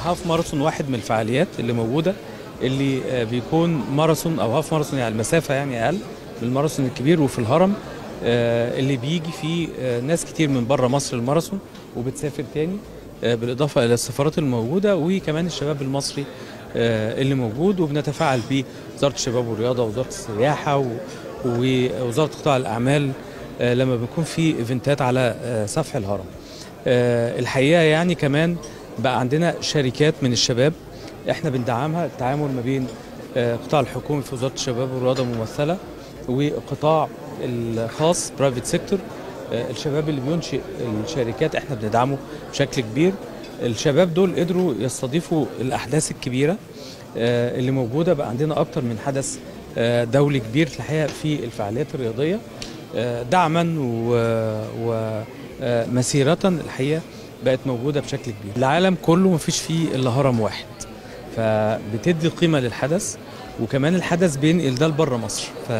الهاف ماراثون واحد من الفعاليات اللي موجوده اللي آه، بيكون ماراثون او هاف ماراثون يعني المسافه يعني اقل من الماراثون الكبير وفي الهرم آه، اللي بيجي فيه آه، ناس كتير من بره مصر الماراثون وبتسافر تاني آه، بالاضافه الى السفارات الموجوده وكمان الشباب المصري آه، اللي موجود وبنتفاعل بيه وزاره الشباب والرياضه ووزاره السياحه و- ووزاره قطاع الاعمال آه، لما بيكون في ايفنتات على آه، سفح الهرم آه، الحقيقه يعني كمان بقى عندنا شركات من الشباب احنا بندعمها التعامل ما بين آه، القطاع الحكومي في وزاره الشباب والرياضه ممثله والقطاع الخاص برايفت سيكتور الشباب اللي بينشئ الشركات احنا بندعمه بشكل كبير الشباب دول قدروا يستضيفوا الاحداث الكبيره آه، اللي موجوده بقى عندنا اكتر من حدث آه، دولي كبير الحقيقه في الفعاليات الرياضيه آه، دعما ومسيره الحقيقه بقت موجوده بشكل كبير العالم كله مفيش فيه الا هرم واحد فبتدي قيمه للحدث وكمان الحدث بينقل ده لبره مصر ف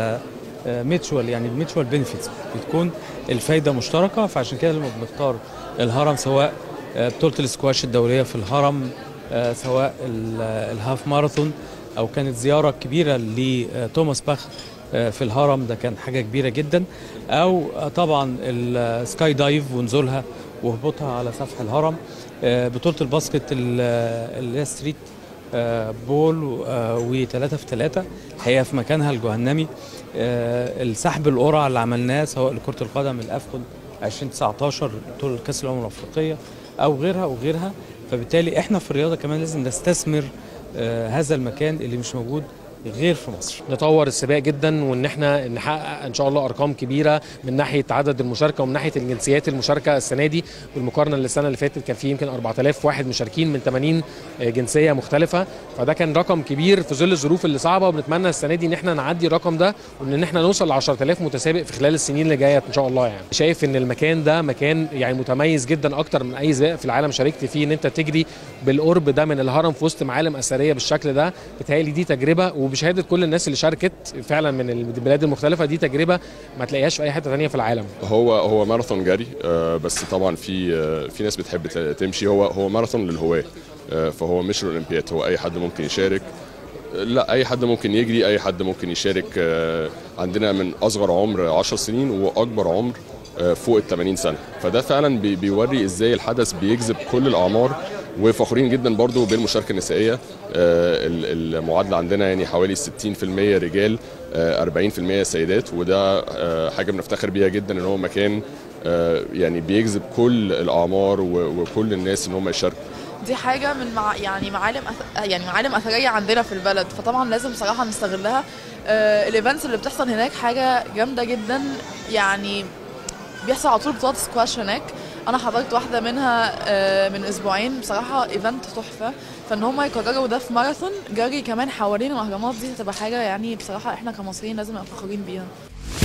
ميتشوال يعني الميتشوال بنفيتس بتكون الفايده مشتركه فعشان كده لما بنختار الهرم سواء آه، بطوله السكواش الدوليه في الهرم آه، سواء ال- آه، الهاف ماراثون او كانت زياره كبيره لتوماس باخ آه، في الهرم ده كان حاجه كبيره جدا او آه، طبعا السكاي دايف ونزولها وهبوطها على سفح الهرم آه، بطوله الباسكت ال- آه، اللي هي ستريت آه، بول وثلاثة في ثلاثة الحقيقة في مكانها الجهنمي آه، السحب القرعة اللي عملناه سواء لكرة القدم الأفكون 2019 طول كأس الأمم الأفريقية أو غيرها وغيرها فبالتالي احنا في الرياضة كمان لازم نستثمر آه، هذا المكان اللي مش موجود غير في مصر نطور السباق جدا وان احنا نحقق ان شاء الله ارقام كبيره من ناحيه عدد المشاركه ومن ناحيه الجنسيات المشاركه السنه دي بالمقارنه للسنه اللي فاتت كان في يمكن 4000 واحد مشاركين من 80 جنسيه مختلفه فده كان رقم كبير في ظل الظروف اللي صعبه وبنتمنى السنه دي ان احنا نعدي الرقم ده وان احنا نوصل ل 10000 متسابق في خلال السنين اللي جايه ان شاء الله يعني شايف ان المكان ده مكان يعني متميز جدا اكتر من اي سباق في العالم شاركت فيه ان انت تجري بالقرب ده من الهرم في وسط معالم اثريه بالشكل ده بتهيألي دي تجربه وبشهاده كل الناس اللي شاركت فعلا من البلاد المختلفه دي تجربه ما تلاقيهاش في اي حته ثانيه في العالم هو هو ماراثون جري آه، بس طبعا في آه، في ناس بتحب ت- تمشي هو هو ماراثون للهواة آه، فهو مش الاولمبياد هو اي حد ممكن يشارك آه، لا اي حد ممكن يجري اي حد ممكن يشارك آه، عندنا من اصغر عمر 10 سنين واكبر عمر آه، فوق ال 80 سنه فده فعلا بي- بيوري ازاي الحدث بيجذب كل الاعمار وفخورين جدا برضو بالمشاركه النسائيه آه، ال- المعادله عندنا يعني حوالي 60% رجال آه، 40% سيدات وده آه، حاجه بنفتخر بيها جدا ان هو مكان آه، يعني بيجذب كل الاعمار و- وكل الناس ان هم يشاركوا دي حاجة من مع يعني معالم أث... يعني معالم أثرية عندنا في البلد فطبعا لازم بصراحة نستغلها آه الايفنتس اللي بتحصل هناك حاجة جامدة جدا يعني بيحصل على طول بطولات سكواش هناك انا حضرت واحدة منها آه من اسبوعين بصراحة ايفنت تحفة فان هم يكرروا ده في ماراثون جري كمان حوالين الاهرامات دي هتبقى حاجة يعني بصراحة احنا كمصريين لازم نبقى فخورين بيها